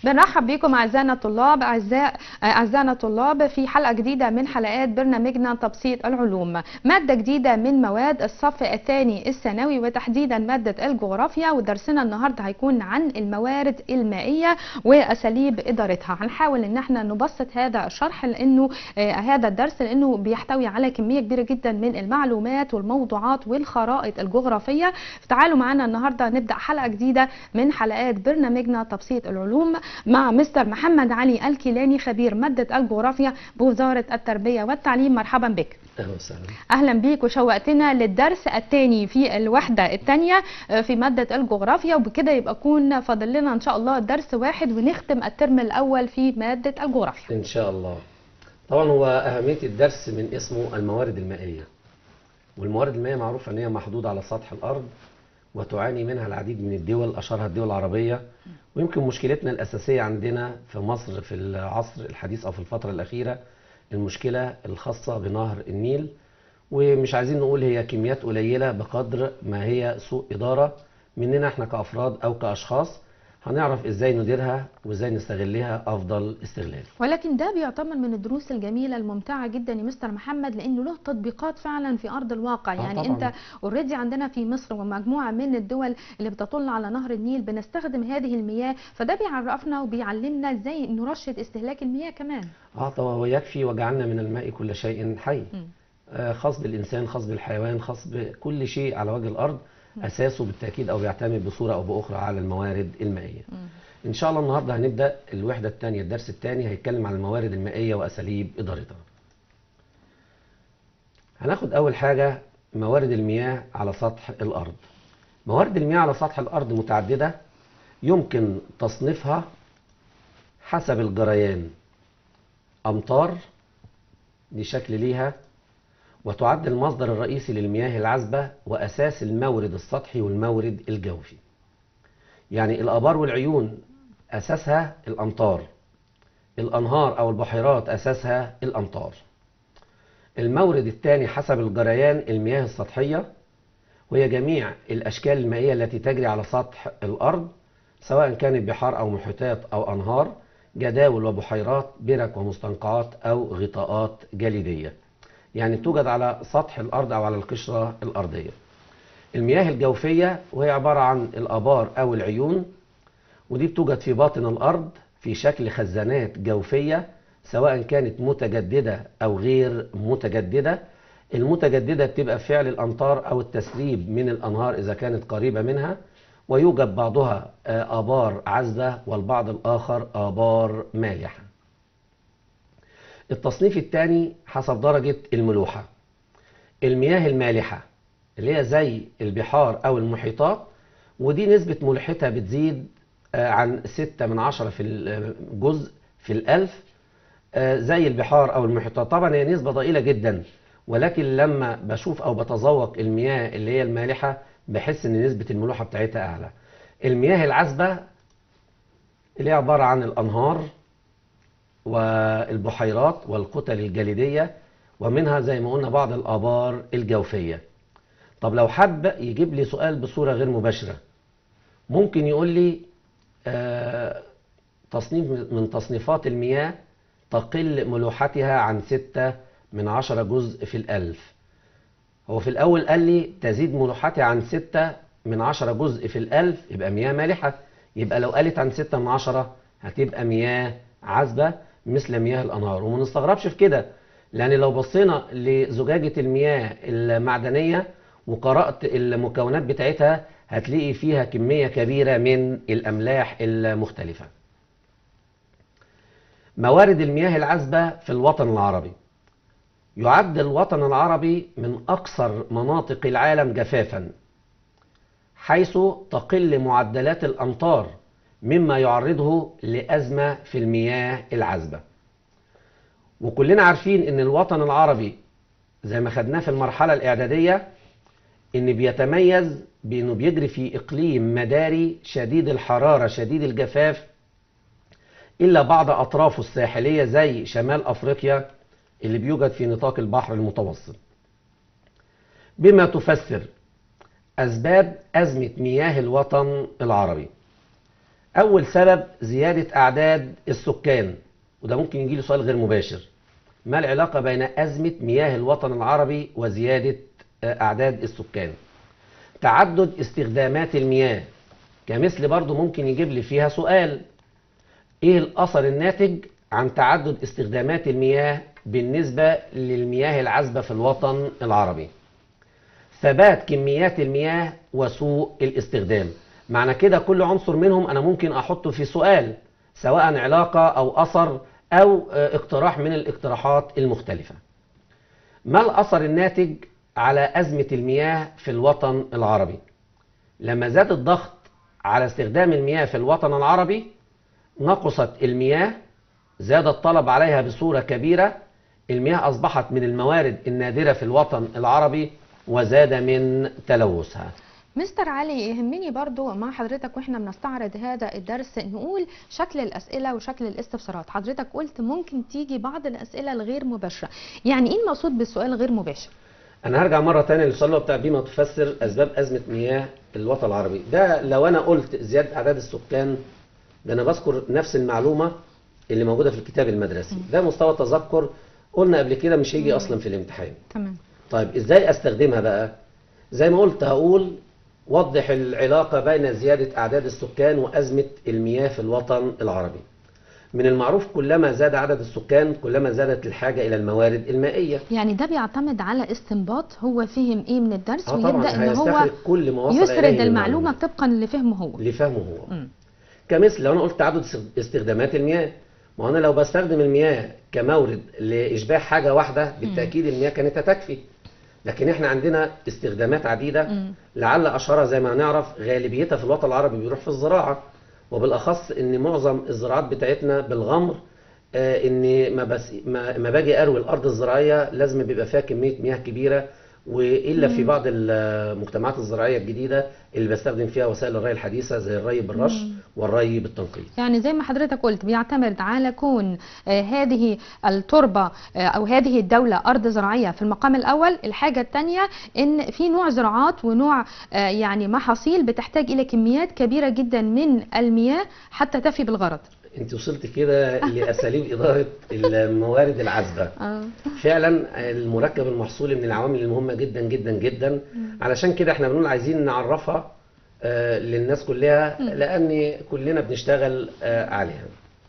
بنرحب بكم اعزائنا الطلاب اعزاء اعزائنا الطلاب في حلقه جديده من حلقات برنامجنا تبسيط العلوم ماده جديده من مواد الصف الثاني الثانوي وتحديدا ماده الجغرافيا ودرسنا النهارده هيكون عن الموارد المائيه واساليب ادارتها هنحاول ان احنا نبسط هذا الشرح لانه آه هذا الدرس لانه بيحتوي على كميه كبيره جدا من المعلومات والموضوعات والخرائط الجغرافيه فتعالوا معنا النهارده نبدا حلقه جديده من حلقات برنامجنا تبسيط العلوم مع مستر محمد علي الكيلاني خبير مادة الجغرافيا بوزارة التربية والتعليم مرحبا بك اهلا وسهلا اهلا بيك وشوقتنا للدرس الثاني في الوحده الثانيه في ماده الجغرافيا وبكده يبقى يكون فاضل لنا ان شاء الله درس واحد ونختم الترم الاول في ماده الجغرافيا ان شاء الله طبعا هو اهميه الدرس من اسمه الموارد المائيه والموارد المائيه معروف ان هي محدوده على سطح الارض وتعاني منها العديد من الدول اشهرها الدول العربيه ويمكن مشكلتنا الاساسيه عندنا في مصر في العصر الحديث او في الفتره الاخيره المشكله الخاصه بنهر النيل ومش عايزين نقول هي كميات قليله بقدر ما هي سوء اداره مننا احنا كافراد او كاشخاص هنعرف ازاي نديرها وازاي نستغلها افضل استغلال ولكن ده بيعتبر من الدروس الجميله الممتعه جدا يا مستر محمد لانه له تطبيقات فعلا في ارض الواقع آه يعني طبعاً. انت اوريدي عندنا في مصر ومجموعه من الدول اللي بتطل على نهر النيل بنستخدم هذه المياه فده بيعرفنا وبيعلمنا ازاي نرشد استهلاك المياه كمان اه طبعا ويكفي وجعلنا من الماء كل شيء حي مم. آه خاص بالانسان خاص بالحيوان خاص بكل شيء على وجه الارض اساسه بالتاكيد او بيعتمد بصوره او باخرى على الموارد المائيه مم. ان شاء الله النهارده هنبدا الوحده الثانيه الدرس الثاني هيتكلم عن الموارد المائيه واساليب ادارتها هناخد اول حاجه موارد المياه على سطح الارض موارد المياه على سطح الارض متعدده يمكن تصنيفها حسب الجريان امطار دي شكل ليها وتعد المصدر الرئيسي للمياه العذبه واساس المورد السطحي والمورد الجوفي يعني الآبار والعيون أساسها الأمطار الأنهار أو البحيرات أساسها الأمطار المورد الثاني حسب الجريان المياه السطحية وهي جميع الأشكال المائية التي تجري على سطح الأرض سواء كانت بحار أو محيطات أو أنهار جداول وبحيرات برك ومستنقعات أو غطاءات جليدية يعني توجد على سطح الأرض أو على القشرة الأرضية المياه الجوفية وهي عبارة عن الآبار أو العيون ودي بتوجد في باطن الأرض في شكل خزانات جوفية سواء كانت متجددة أو غير متجددة المتجددة بتبقى فعل الأمطار أو التسريب من الأنهار إذا كانت قريبة منها ويوجد بعضها آه، آبار عذبة والبعض الآخر آبار مالحة التصنيف الثاني حسب درجة الملوحة المياه المالحة اللي هي زي البحار أو المحيطات ودي نسبة ملوحتها بتزيد آه، عن 6 من عشرة في الجزء في الألف آه، زي البحار أو المحيطات طبعا هي نسبة ضئيلة جدا ولكن لما بشوف أو بتذوق المياه اللي هي المالحة بحس إن نسبة الملوحة بتاعتها أعلى المياه العذبة اللي هي عبارة عن الأنهار والبحيرات والكتل الجليدية ومنها زي ما قلنا بعض الآبار الجوفية طب لو حب يجيب لي سؤال بصورة غير مباشرة ممكن يقول لي آه تصنيف من تصنيفات المياه تقل ملوحتها عن ستة من عشرة جزء في الألف هو في الأول قال لي تزيد ملوحتها عن ستة من عشرة جزء في الألف يبقى مياه مالحة يبقى لو قالت عن ستة من عشرة هتبقى مياه عذبة مثل مياه الأنهار وما نستغربش في كده لأن لو بصينا لزجاجة المياه المعدنية وقرأت المكونات بتاعتها هتلاقي فيها كمية كبيرة من الأملاح المختلفة موارد المياه العذبة في الوطن العربي يعد الوطن العربي من أكثر مناطق العالم جفافا حيث تقل معدلات الأمطار مما يعرضه لأزمة في المياه العذبة وكلنا عارفين أن الوطن العربي زي ما خدناه في المرحلة الإعدادية ان بيتميز بانه بيجري في اقليم مداري شديد الحرارة شديد الجفاف الا بعض اطرافه الساحلية زي شمال افريقيا اللي بيوجد في نطاق البحر المتوسط بما تفسر اسباب ازمة مياه الوطن العربي أول سبب زيادة أعداد السكان وده ممكن يجي له سؤال غير مباشر ما العلاقة بين أزمة مياه الوطن العربي وزيادة آه، أعداد السكان تعدد استخدامات المياه كمثل برضو ممكن يجيب لي فيها سؤال ايه الاثر الناتج عن تعدد استخدامات المياه بالنسبة للمياه العذبة في الوطن العربي ثبات كميات المياه وسوء الاستخدام معنى كده كل عنصر منهم انا ممكن احطه في سؤال سواء علاقة او اثر او آه، اقتراح من الاقتراحات المختلفة ما الاثر الناتج على ازمة المياه في الوطن العربي لما زاد الضغط على استخدام المياه في الوطن العربي نقصت المياه زاد الطلب عليها بصورة كبيرة المياه أصبحت من الموارد النادرة في الوطن العربي وزاد من تلوثها مستر علي يهمني برضو مع حضرتك واحنا بنستعرض هذا الدرس نقول شكل الاسئله وشكل الاستفسارات حضرتك قلت ممكن تيجي بعض الاسئله الغير مباشره يعني ايه المقصود بالسؤال غير مباشر أنا هرجع مرة تانية للسؤال اللي هو بتاع بما تفسر أسباب أزمة مياه الوطن العربي ده لو أنا قلت زيادة أعداد السكان ده أنا بذكر نفس المعلومة اللي موجودة في الكتاب المدرسي ده مستوى تذكر قلنا قبل كده مش هيجي أصلا في الامتحان تمام طيب ازاي استخدمها بقى زي ما قلت هقول وضح العلاقة بين زيادة أعداد السكان وأزمة المياه في الوطن العربي من المعروف كلما زاد عدد السكان كلما زادت الحاجة إلى الموارد المائية يعني ده بيعتمد على استنباط هو فهم ايه من الدرس اه طبعا ويبدا ان هو هيستخرج كل ما وصل يسرد إليه المعلومه طبقا لفهمه هو لفهمه هو مم. كمثل لو انا قلت تعدد استخدامات المياه ما هو انا لو بستخدم المياه كمورد لاشباع حاجه واحده بالتاكيد المياه كانت هتكفي لكن احنا عندنا استخدامات عديده مم. لعل اشهرها زي ما هنعرف غالبيتها في الوطن العربي بيروح في الزراعه وبالاخص ان معظم الزراعات بتاعتنا بالغمر آه، ان ما بس ما, ما باجي اروي الارض الزراعيه لازم بيبقى فيها كميه مياه كبيره والا في بعض المجتمعات الزراعيه الجديده اللي بستخدم فيها وسائل الري الحديثه زي الري بالرش والري بالتنقيط يعني زي ما حضرتك قلت بيعتمد على كون آه، هذه التربة آه، أو هذه الدولة أرض زراعية في المقام الأول الحاجة الثانية إن في نوع زراعات ونوع آه، يعني محاصيل بتحتاج إلى كميات كبيرة جدا من المياه حتى تفي بالغرض انت وصلت كده لاساليب اداره الموارد العذبه آه. فعلا المركب المحصولي من العوامل المهمه جدا جدا جدا علشان كده احنا بنقول عايزين نعرفها آه، للناس كلها لان كلنا بنشتغل آه، عليها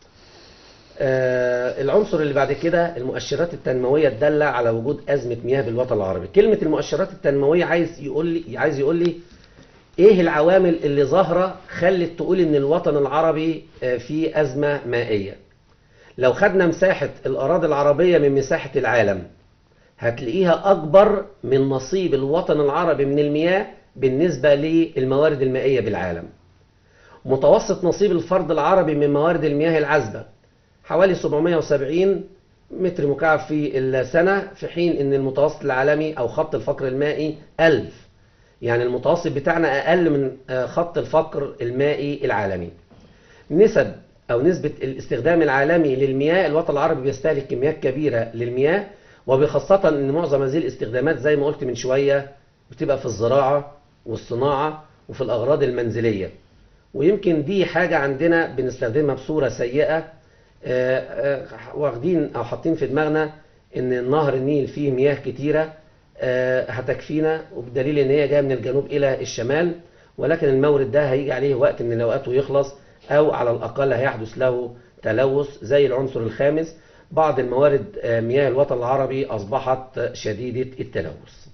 آه، العنصر اللي بعد كده المؤشرات التنمويه الداله على وجود ازمه مياه بالوطن العربي كلمه المؤشرات التنمويه عايز يقول لي عايز يقول لي ايه العوامل اللي ظاهره خلت تقول ان الوطن العربي آه، فيه ازمه مائيه لو خدنا مساحه الاراضي العربيه من مساحه العالم هتلاقيها اكبر من نصيب الوطن العربي من المياه بالنسبه للموارد المائيه بالعالم متوسط نصيب الفرد العربي من موارد المياه العذبه حوالي 770 متر مكعب في السنه في حين ان المتوسط العالمي او خط الفقر المائي 1000 يعني المتوسط بتاعنا اقل من آه، خط الفقر المائي العالمي نسب او نسبه الاستخدام العالمي للمياه الوطن العربي بيستهلك كميات كبيره للمياه وبخاصه ان معظم هذه الاستخدامات زي ما قلت من شويه بتبقى في الزراعه والصناعه وفي الاغراض المنزليه ويمكن دي حاجه عندنا بنستخدمها بصوره سيئه آه، آه، واخدين او حاطين في دماغنا ان نهر النيل فيه مياه كتيره آه، هتكفينا وبدليل ان هي جايه من الجنوب الى الشمال ولكن المورد ده هيجي عليه وقت من الاوقات ويخلص او على الاقل هيحدث له تلوث زي العنصر الخامس بعض الموارد آه، مياه الوطن العربي اصبحت آه، شديده التلوث.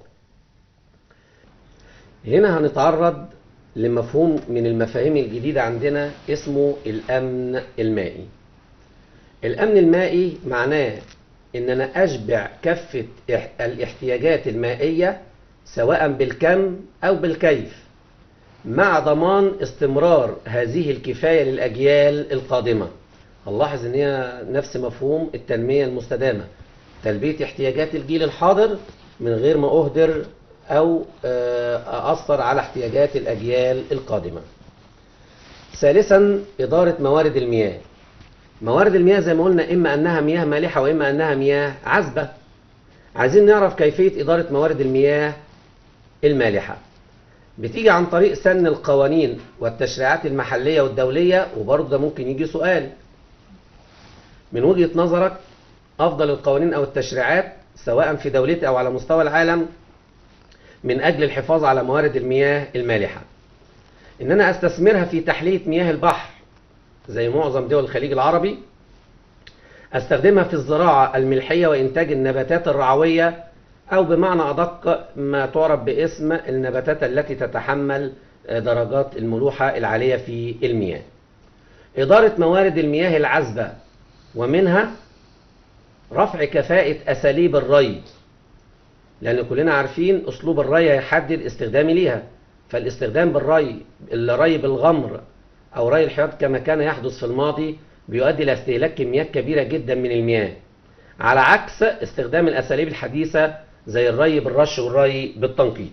هنا هنتعرض لمفهوم من المفاهيم الجديده عندنا اسمه الامن المائي. الامن المائي معناه ان انا اشبع كافه اح- الاحتياجات المائيه سواء بالكم او بالكيف مع ضمان استمرار هذه الكفايه للاجيال القادمه هنلاحظ ان هي نفس مفهوم التنميه المستدامه تلبيه احتياجات الجيل الحاضر من غير ما اهدر او آه، اثر على احتياجات الاجيال القادمه ثالثا اداره موارد المياه موارد المياه زي ما قلنا إما أنها مياه مالحة وإما أنها مياه عذبة عايزين نعرف كيفية إدارة موارد المياه المالحة بتيجي عن طريق سن القوانين والتشريعات المحلية والدولية وبرضه ده ممكن يجي سؤال من وجهة نظرك أفضل القوانين أو التشريعات سواء في دولتي أو على مستوى العالم من أجل الحفاظ على موارد المياه المالحة إن أنا أستثمرها في تحلية مياه البحر زي معظم دول الخليج العربي أستخدمها في الزراعة الملحية وإنتاج النباتات الرعوية أو بمعنى أدق ما تعرف باسم النباتات التي تتحمل درجات الملوحة العالية في المياه إدارة موارد المياه العذبة ومنها رفع كفاءة أساليب الري لأن كلنا عارفين أسلوب الري هيحدد استخدامي ليها فالاستخدام بالري الري بالغمر أو ري الحياض كما كان يحدث في الماضي بيؤدي إلى استهلاك كميات كبيرة جدا من المياه على عكس استخدام الأساليب الحديثة زي الري بالرش والري بالتنقيط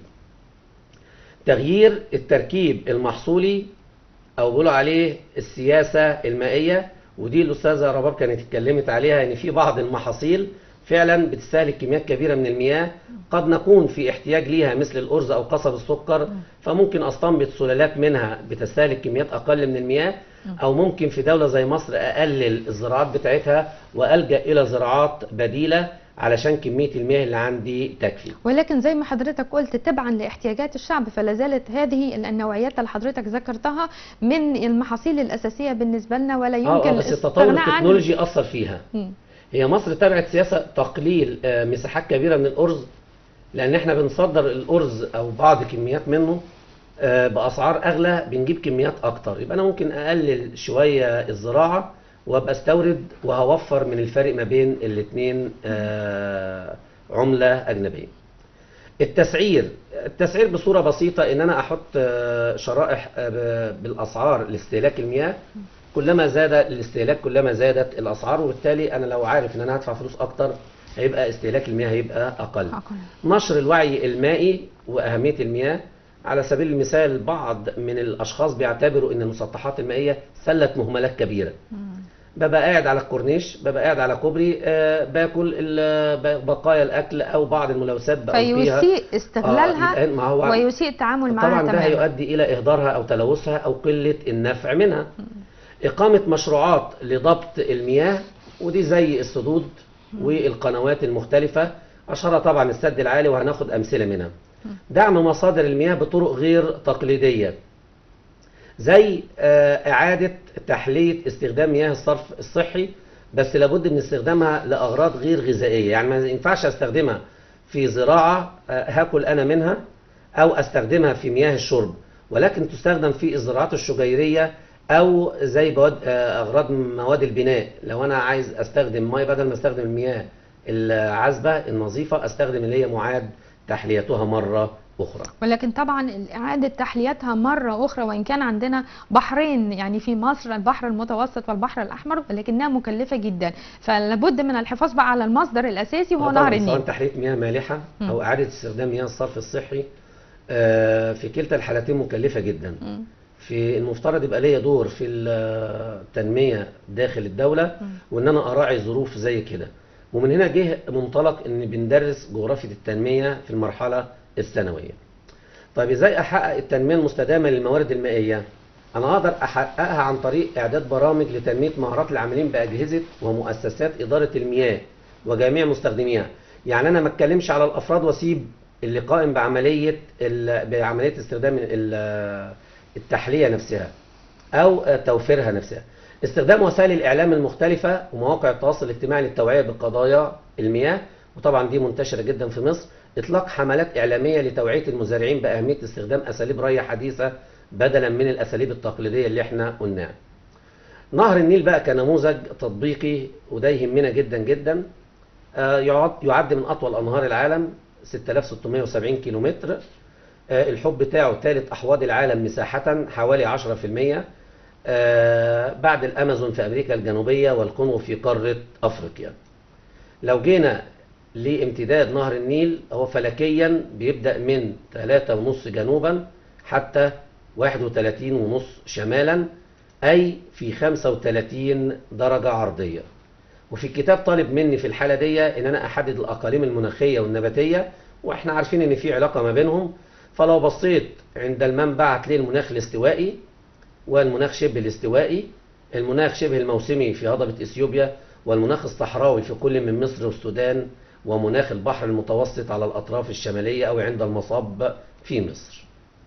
تغيير التركيب المحصولي أو بيقولوا عليه السياسة المائية ودي الأستاذة رباب كانت اتكلمت عليها إن في بعض المحاصيل فعلا بتستهلك كميات كبيرة من المياه قد نكون في احتياج ليها مثل الأرز أو قصب السكر فممكن أستنبط سلالات منها بتستهلك كميات أقل من المياه أو ممكن في دولة زي مصر أقلل الزراعات بتاعتها وألجأ إلى زراعات بديلة علشان كمية المياه اللي عندي تكفي ولكن زي ما حضرتك قلت تبعا لاحتياجات الشعب فلا زالت هذه النوعيات اللي حضرتك ذكرتها من المحاصيل الأساسية بالنسبة لنا ولا آه يمكن آه بس التطور الاستغناء عنها. التكنولوجي أثر فيها مم. هي مصر تبعت سياسة تقليل آه، مساحات كبيرة من الأرز لأن احنا بنصدر الأرز أو بعض كميات منه آه، بأسعار أغلى بنجيب كميات أكتر يبقى أنا ممكن أقلل شوية الزراعة وأبقى استورد وهوفر من الفرق ما بين الاتنين آه، عملة أجنبية التسعير التسعير بصورة بسيطة ان انا احط آه، شرائح آه، ب- بالاسعار لاستهلاك المياه كلما زاد الاستهلاك كلما زادت الاسعار وبالتالي انا لو عارف ان انا هدفع فلوس اكتر هيبقى استهلاك المياه هيبقى اقل أقل. نشر الوعي المائي واهمية المياه على سبيل المثال بعض من الاشخاص بيعتبروا ان المسطحات المائية سلة مهملات كبيرة مم. ببقى قاعد على الكورنيش ببقى قاعد على كوبري آه باكل ال- بقايا الاكل او بعض الملوثات بألقيها فيسيء استغلالها آه، ما هو ويسيء التعامل معها طبعا ده تماما هيؤدي الى اهدارها او تلوثها او قله النفع منها اقامه مشروعات لضبط المياه ودي زي السدود والقنوات المختلفه اشهرها طبعا السد العالي وهناخد امثله منها دعم مصادر المياه بطرق غير تقليديه زي آه، إعادة تحلية استخدام مياه الصرف الصحي بس لابد من استخدامها لأغراض غير غذائية يعني ما ينفعش استخدمها في زراعة آه، هاكل أنا منها أو استخدمها في مياه الشرب ولكن تستخدم في الزراعات الشجيرية أو زي بواد آه، أغراض مواد البناء لو أنا عايز استخدم مياه بدل ما استخدم المياه العذبة النظيفة استخدم اللي هي معاد تحليتها مرة أخرى ولكن طبعا إعادة تحليتها مرة أخرى وإن كان عندنا بحرين يعني في مصر البحر المتوسط والبحر الأحمر ولكنها مكلفة جدا فلابد من الحفاظ بقى على المصدر الأساسي وهو آه نهر طبعاً، النيل سواء تحلية مياه مالحة مم. أو إعادة استخدام مياه الصرف الصحي آه، في كلتا الحالتين مكلفة جدا مم. في المفترض يبقى ليا دور في التنمية داخل الدولة مم. وإن أنا أراعي ظروف زي كده ومن هنا جه منطلق إن بندرس جغرافية التنمية في المرحلة الثانوية طيب إزاي أحقق التنمية المستدامة للموارد المائية؟ أنا أقدر أحققها عن طريق إعداد برامج لتنمية مهارات العاملين بأجهزة ومؤسسات إدارة المياه وجميع مستخدميها يعني أنا ما أتكلمش على الأفراد وأسيب اللي قائم بعملية ال- بعملية استخدام ال- التحلية نفسها أو توفيرها نفسها استخدام وسائل الإعلام المختلفة ومواقع التواصل الاجتماعي للتوعية بقضايا المياه وطبعا دي منتشرة جدا في مصر إطلاق حملات إعلامية لتوعية المزارعين بأهمية استخدام أساليب ري حديثة بدلا من الأساليب التقليدية اللي احنا قلناها نهر النيل بقى كنموذج تطبيقي وده يهمنا جدا جدا آه، يعد يعد من أطول أنهار العالم 6670 كيلومتر آه، الحب بتاعه ثالث أحواض العالم مساحة حوالي 10% آه، بعد الأمازون في أمريكا الجنوبية والكونغو في قارة أفريقيا لو جينا لامتداد نهر النيل هو فلكيا بيبدأ من 3.5 جنوبا حتى 31.5 شمالا أي في 35 درجة عرضية وفي الكتاب طالب مني في الحالة دي ان انا احدد الاقاليم المناخية والنباتية واحنا عارفين ان في علاقة ما بينهم فلو بصيت عند المنبع هتلاقي المناخ الاستوائي والمناخ شبه الاستوائي المناخ شبه الموسمي في هضبة اثيوبيا والمناخ الصحراوي في كل من مصر والسودان ومناخ البحر المتوسط على الأطراف الشمالية أو عند المصب في مصر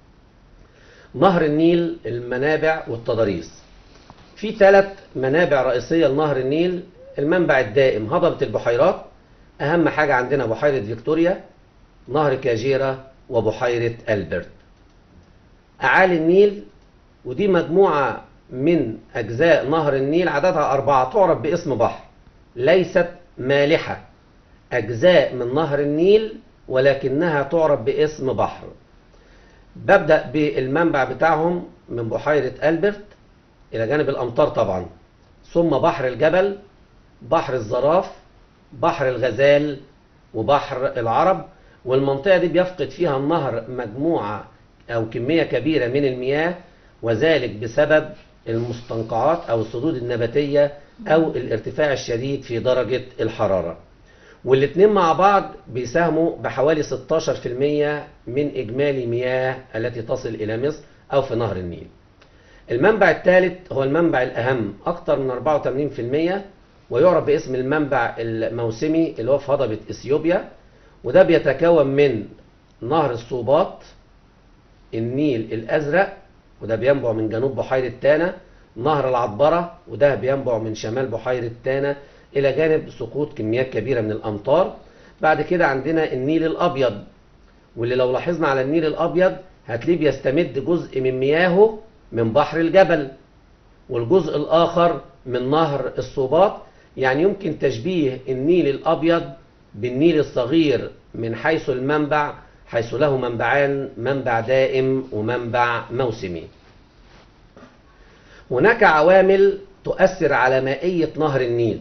نهر النيل المنابع والتضاريس في ثلاث منابع رئيسية لنهر النيل المنبع الدائم هضبة البحيرات أهم حاجة عندنا بحيرة فيكتوريا نهر كاجيرا وبحيرة ألبرت أعالي النيل ودي مجموعة من أجزاء نهر النيل عددها أربعة تعرف باسم بحر ليست مالحة أجزاء من نهر النيل ولكنها تعرف باسم بحر ببدأ بالمنبع بتاعهم من بحيرة ألبرت إلى جانب الأمطار طبعا ثم بحر الجبل بحر الزراف بحر الغزال وبحر العرب والمنطقة دي بيفقد فيها النهر مجموعة أو كمية كبيرة من المياه وذلك بسبب المستنقعات أو السدود النباتية أو الارتفاع الشديد في درجة الحرارة والاتنين مع بعض بيساهموا بحوالي 16% من إجمالي مياه التي تصل إلى مصر أو في نهر النيل المنبع الثالث هو المنبع الأهم أكثر من 84% ويعرف باسم المنبع الموسمي اللي هو في هضبة إثيوبيا وده بيتكون من نهر الصوبات النيل الأزرق وده بينبع من جنوب بحيرة تانا نهر العطبرة وده بينبع من شمال بحيرة تانا إلى جانب سقوط كميات كبيرة من الأمطار بعد كده عندنا النيل الأبيض واللي لو لاحظنا على النيل الأبيض هتلاقيه بيستمد جزء من مياهه من بحر الجبل والجزء الآخر من نهر الصوبات يعني يمكن تشبيه النيل الأبيض بالنيل الصغير من حيث المنبع حيث له منبعان منبع دائم ومنبع موسمي هناك عوامل تؤثر على مائية نهر النيل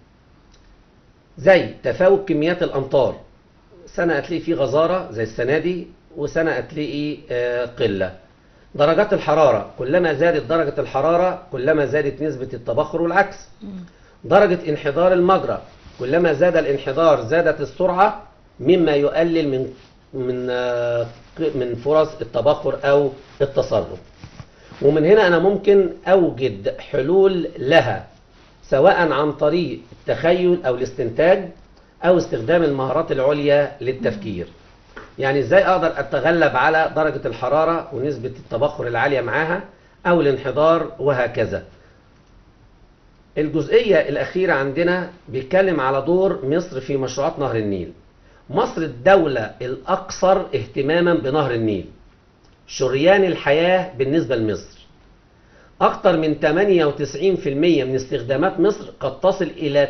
زي تفاوت كميات الأمطار سنة هتلاقي فيه غزارة زي السنة دي وسنة هتلاقي آه، قلة درجات الحرارة كلما زادت درجة الحرارة كلما زادت نسبة التبخر والعكس درجة انحدار المجرى كلما زاد الانحدار زادت السرعة مما يقلل من من آه، من فرص التبخر أو التصرف ومن هنا أنا ممكن أوجد حلول لها سواء عن طريق التخيل أو الاستنتاج أو استخدام المهارات العليا للتفكير يعني ازاي اقدر اتغلب على درجة الحرارة ونسبة التبخر العالية معاها او الانحدار وهكذا الجزئية الأخيرة عندنا بيتكلم على دور مصر في مشروعات نهر النيل مصر الدولة الأكثر اهتماما بنهر النيل شريان الحياة بالنسبة لمصر أكثر من 98% من استخدامات مصر قد تصل إلى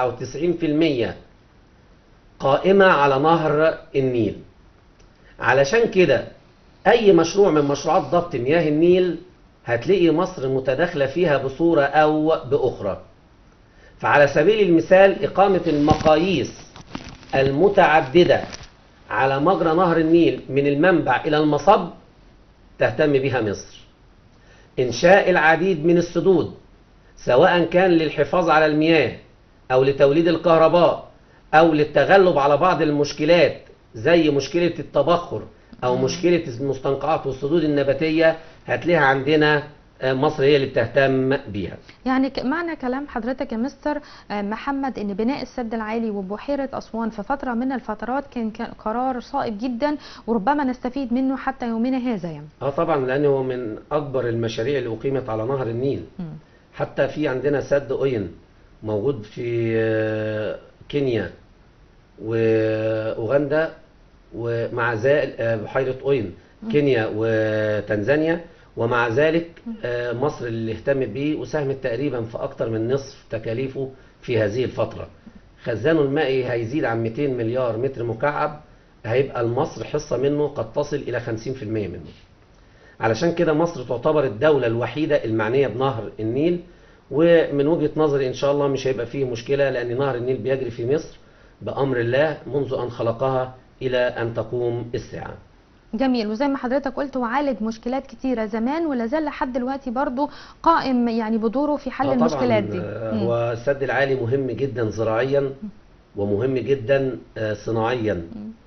99% قائمة على نهر النيل علشان كده أي مشروع من مشروعات ضبط مياه النيل هتلاقي مصر متداخلة فيها بصورة أو بأخرى فعلى سبيل المثال إقامة المقاييس المتعددة على مجرى نهر النيل من المنبع إلى المصب تهتم بها مصر إنشاء العديد من السدود سواء كان للحفاظ على المياه أو لتوليد الكهرباء أو للتغلب على بعض المشكلات زي مشكلة التبخر أو مشكلة المستنقعات والسدود النباتية هتلاقيها عندنا آه، مصر هي اللي بتهتم بيها يعني ك- معنى كلام حضرتك يا مستر آه، محمد ان بناء السد العالي وبحيره اسوان في فتره من الفترات كان كان قرار صائب جدا وربما نستفيد منه حتى يومنا هذا يعني اه طبعا لأنه هو من أكبر المشاريع اللي أقيمت على نهر النيل مم. حتى في عندنا سد أوين موجود في آه، كينيا وأوغندا ومع ذلك آه، بحيرة أوين كينيا وتنزانيا ومع ذلك آه، مصر اللي اهتمت بيه وساهمت تقريبا في أكثر من نصف تكاليفه في هذه الفترة خزانه المائي هيزيد عن 200 مليار متر مكعب هيبقى لمصر حصة منه قد تصل إلى 50% منه علشان كده مصر تعتبر الدولة الوحيدة المعنية بنهر النيل ومن وجهة نظري إن شاء الله مش هيبقى فيه مشكلة لأن نهر النيل بيجري في مصر بأمر الله منذ أن خلقها إلى أن تقوم الساعة جميل وزي ما حضرتك قلت وعالج مشكلات كتيره زمان ولا زال لحد دلوقتي برضو قائم يعني بدوره في حل آه طبعاً، المشكلات دي آه، مم. هو السد العالي مهم جدا زراعيا ومهم جدا آه، صناعيا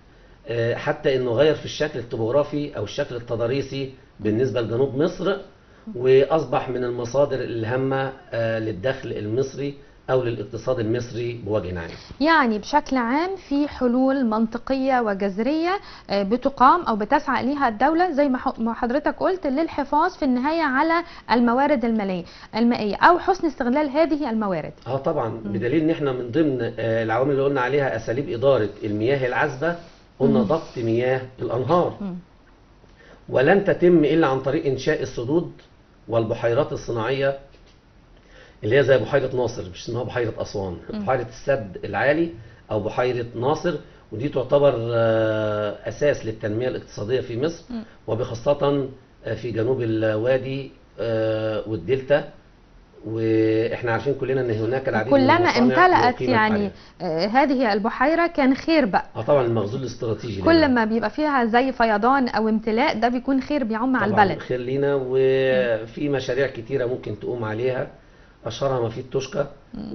آه، حتى انه غير في الشكل الطبوغرافي او الشكل التضاريسي بالنسبه لجنوب مصر واصبح من المصادر الهامه آه، للدخل المصري او للاقتصاد المصري بوجه عام يعني بشكل عام في حلول منطقية وجذرية آه، بتقام أو بتسعى إليها الدولة زي ما ح- ما حضرتك قلت للحفاظ في النهاية على الموارد المالية المائية أو حسن استغلال هذه الموارد اه طبعا بدليل ان احنا من ضمن آه، العوامل اللي قلنا عليها اساليب اداره المياه العذبه قلنا ضبط مياه الانهار مم. ولن تتم الا عن طريق انشاء السدود والبحيرات الصناعيه اللي هي زي بحيره ناصر مش اسمها بحيره اسوان بحيره السد العالي او بحيره ناصر ودي تعتبر آه، اساس للتنميه الاقتصاديه في مصر مم. وبخاصه آه، في جنوب الوادي آه، والدلتا واحنا عارفين كلنا ان هناك العديد من كلما المصانع امتلأت وقيمة يعني عالية. آه، هذه البحيرة كان خير بقى اه طبعا المخزون الاستراتيجي كل لنا. ما بيبقى فيها زي فيضان أو امتلاء ده بيكون خير بيعم على طبعاً البلد خير لينا وفي مشاريع كتيرة ممكن تقوم عليها أشهرها مفيد توشكا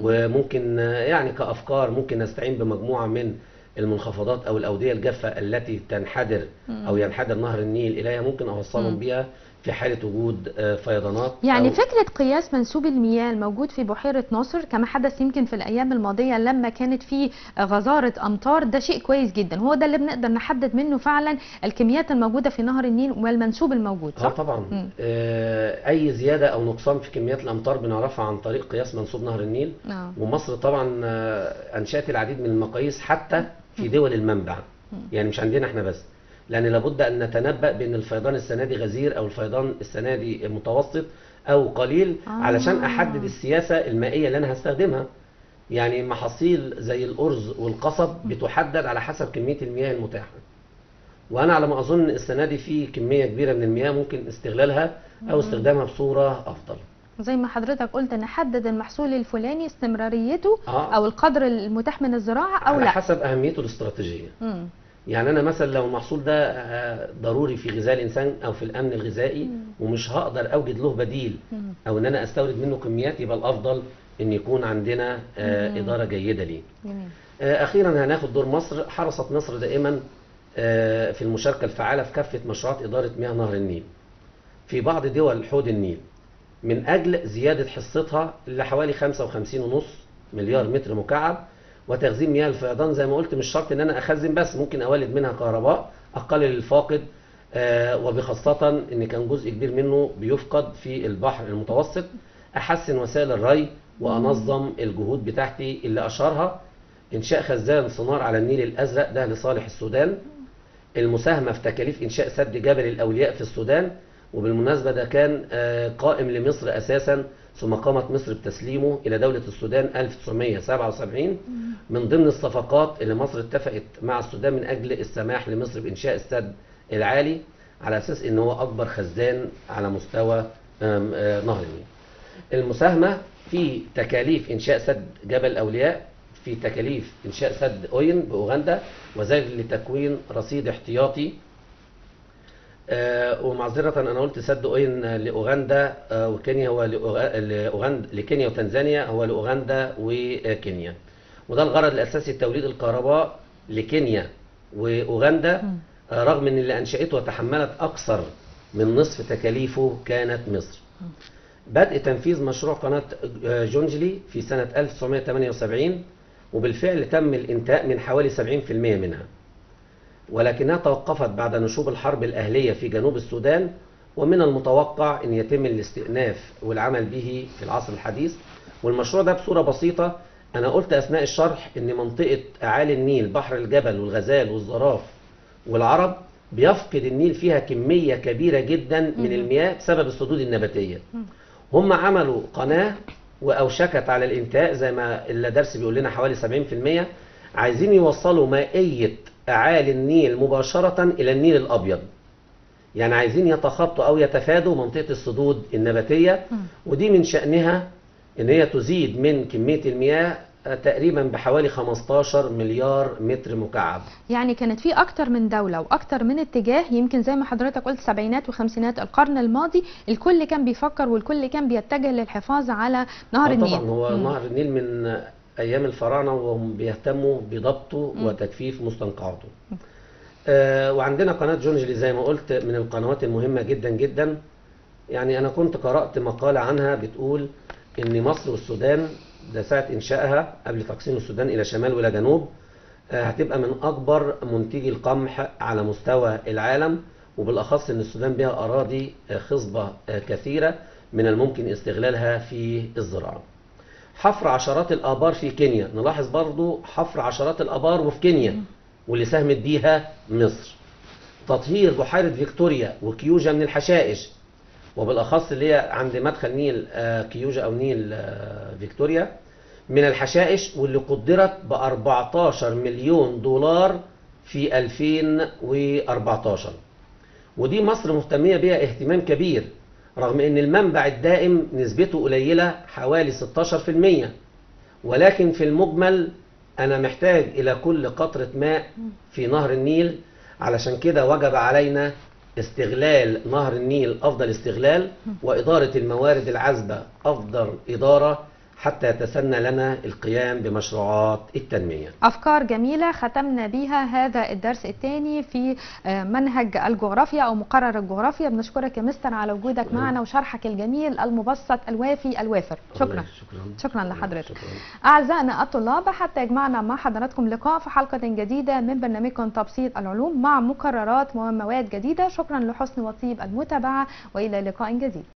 وممكن آه، يعني كأفكار ممكن نستعين بمجموعة من المنخفضات أو الأودية الجافة التي تنحدر أو ينحدر نهر النيل إليها ممكن أوصلهم مم. بيها في حالة وجود آه، فيضانات يعني أو- فكرة قياس منسوب المياه الموجود في بحيرة ناصر كما حدث يمكن في الأيام الماضية لما كانت في غزارة أمطار ده شيء كويس جدا هو ده اللي بنقدر نحدد منه فعلا الكميات الموجودة في نهر النيل والمنسوب الموجود اه صح؟ طبعا مم. آه، اي زياده او نقصان في كميات الامطار بنعرفها عن طريق قياس منسوب نهر النيل آه. ومصر طبعا آه، انشات العديد من المقاييس حتى في دول المنبع يعني مش عندنا احنا بس لان لابد ان نتنبأ بان الفيضان السنه دي غزير او الفيضان السنه دي متوسط او قليل آه. علشان احدد السياسه المائيه اللي انا هستخدمها يعني محاصيل زي الارز والقصب بتحدد على حسب كميه المياه المتاحه وانا على ما اظن السنه دي في كميه كبيره من المياه ممكن استغلالها او استخدامها بصوره افضل زي ما حضرتك قلت نحدد المحصول الفلاني استمراريته آه. أو القدر المتاح من الزراعة أو على لا حسب اهميته الاستراتيجيه مم. يعني انا مثلا لو المحصول ده آه، ضروري في غذاء الانسان او في الامن الغذائي ومش هقدر اوجد له بديل مم. او ان انا استورد منه كميات يبقى الافضل ان يكون عندنا آه، مم. اداره جيده ليه جميل آه، اخيرا هناخد دور مصر حرصت مصر دائما آه، في المشاركه الفعاله في كافه مشروعات اداره مياه نهر النيل في بعض دول حوض النيل من اجل زياده حصتها لحوالي 55.5 مليار متر مكعب وتخزين مياه الفيضان زي ما قلت مش شرط ان انا اخزن بس ممكن اولد منها كهرباء اقلل الفاقد آه، وبخاصة ان كان جزء كبير منه بيفقد في البحر المتوسط احسن وسائل الري وانظم الجهود بتاعتي اللي اشهرها انشاء خزان صنار على النيل الازرق ده لصالح السودان المساهمة في تكاليف انشاء سد جبل الاولياء في السودان وبالمناسبة ده كان آه، قائم لمصر اساسا ثم قامت مصر بتسليمه الى دولة السودان 1977 من ضمن الصفقات اللي مصر اتفقت مع السودان من اجل السماح لمصر بانشاء السد العالي على اساس ان هو اكبر خزان على مستوى آم، آه، نهر النيل. المساهمه في تكاليف انشاء سد جبل الاولياء في تكاليف انشاء سد اوين باوغندا وذلك لتكوين رصيد احتياطي آه، ومعذرة أنا قلت سد أوين آه، لأوغندا آه، وكينيا هو لأوغ- لأوغندا لكينيا وتنزانيا هو لأوغندا وكينيا وده الغرض الأساسي توليد الكهرباء لكينيا وأوغندا مم. آه، رغم أن اللي أنشأته وتحملت أكثر من نصف تكاليفه كانت مصر بدء تنفيذ مشروع قناة آه، جونجلي في سنة 1978 وبالفعل تم الانتهاء من حوالي 70% منها ولكنها توقفت بعد نشوب الحرب الأهلية في جنوب السودان ومن المتوقع أن يتم الاستئناف والعمل به في العصر الحديث والمشروع ده بصورة بسيطة أنا قلت أثناء الشرح أن منطقة أعالي النيل بحر الجبل والغزال والزراف والعرب بيفقد النيل فيها كمية كبيرة جدا من المياه بسبب السدود النباتية هم عملوا قناة وأوشكت على الانتهاء زي ما اللادرس بيقول لنا حوالي 70% عايزين يوصلوا مائية أعالي النيل مباشرة إلى النيل الأبيض يعني عايزين يتخطوا أو يتفادوا منطقة السدود النباتية مم. ودي من شأنها إن هي تزيد من كمية المياه آه، تقريبا بحوالي 15 مليار متر مكعب يعني كانت في اكتر من دولة واكتر من اتجاه يمكن زي ما حضرتك قلت سبعينات وخمسينات القرن الماضي الكل كان بيفكر والكل كان بيتجه للحفاظ على نهر آه النيل طبعا هو مم. نهر النيل من ايام الفراعنه وهم بيهتموا بضبطه مم. وتجفيف مستنقعاته آه، وعندنا قناة جونجلي زي ما قلت من القنوات المهمة جدا جدا يعني أنا كنت قرأت مقالة عنها بتقول إن مصر والسودان ده ساعة إنشائها قبل تقسيم السودان إلى شمال وإلى جنوب آه، هتبقى من أكبر منتجي القمح على مستوى العالم وبالأخص إن السودان بها أراضي آه، خصبة آه، كثيرة من الممكن استغلالها في الزراعة حفر عشرات الآبار في كينيا نلاحظ برضو حفر عشرات الآبار وفي كينيا واللي ساهمت بيها مصر تطهير بحيرة فيكتوريا وكيوجا من الحشائش وبالأخص اللي هي عند مدخل نيل آه، كيوجا أو نيل آه، فيكتوريا من الحشائش واللي قدرت ب 14 مليون دولار في 2014 ودي مصر مهتمية بها اهتمام كبير رغم ان المنبع الدائم نسبته قليلة حوالي 16% ولكن في المجمل انا محتاج الى كل قطرة ماء في نهر النيل علشان كده وجب علينا استغلال نهر النيل افضل استغلال وادارة الموارد العذبة افضل ادارة حتى يتسنى لنا القيام بمشروعات التنمية أفكار جميلة ختمنا بيها هذا الدرس الثاني في آه، منهج الجغرافيا أو مقرر الجغرافيا بنشكرك يا مستر على وجودك معنا وشرحك الجميل المبسط الوافي الوافر شكرا الله- شكرا شكرا لحضرتك شكرا. أعزائنا الطلاب حتى يجمعنا مع حضراتكم لقاء في حلقة جديدة من برنامجكم تبسيط العلوم مع مقررات ومواد جديدة شكرا لحسن وطيب المتابعة وإلى لقاء جديد